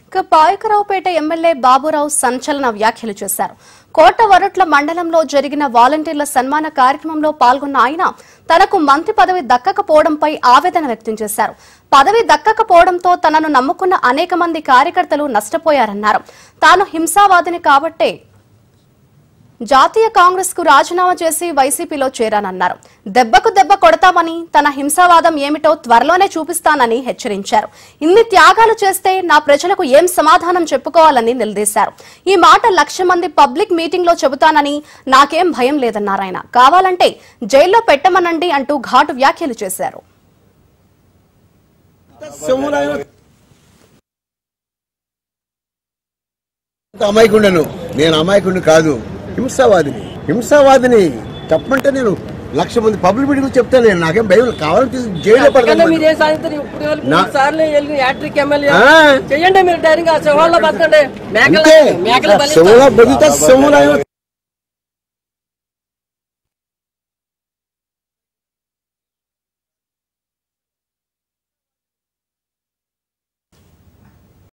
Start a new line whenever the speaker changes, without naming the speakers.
ఇక పాయకరావుపేట ఎమ్మెల్యే బాబురావు సంచలన వ్యాఖ్యలు చేశారు కోట వరట్ల మండలంలో జరిగిన వాలంటీర్ల సన్మాన కార్యక్రమంలో పాల్గొన్న ఆయన తనకు మంత్రి పదవి దక్కకపోవడంపై ఆవేదన వ్యక్తం చేశారు పదవి దక్కకపోవడంతో తనను నమ్ముకున్న అనేక మంది కార్యకర్తలు నష్టపోయారన్నారు తాను హింసావాదిని కాబట్టే జాతీయ కాంగ్రెస్ కు రాజీనామా చేసి వైసీపీలో చేరానన్నారు దెబ్బకు దెబ్బ కొడతామని తన హింసావాదం ఏమిటో త్వరలోనే చూపిస్తానని హెచ్చరించారు ఇన్ని త్యాగాలు చేస్తే నా ప్రజలకు ఏం సమాధానం చెప్పుకోవాలని నిలదీశారు ఈ మాట లక్ష మంది పబ్లిక్ మీటింగ్ లో చెబుతానని నాకేం భయం లేదన్నారు ఆయన కావాలంటే జైల్లో పెట్టమనండి అంటూ ఘాటు వ్యాఖ్యలు చేశారు
అమాయకుండను నేను అమాయకుడిని కాదు హింసావాదిని హింసావాదిని చెప్పమంటే నేను లక్ష మంది పబ్లిక్ మీటింగ్ చెప్తాను నేను నాకేం భయం లేదు. కావాలని తీసి జైల్లో
అంతకన్నా
పడతాను
మీరు ఏ సాయంత్రం ఇప్పుడు వరకు
నా-
మూడు సార్లు వెళ్ళి యాట్రిక్ ఎమ్మెల్యే
ఆ.
చెయ్యండి మీరు ధైర్యంగా సింహాల్లో బతకండి మేకల
అంతే
మేకల బలి
సింహంలో బతుకుతా సింహంలో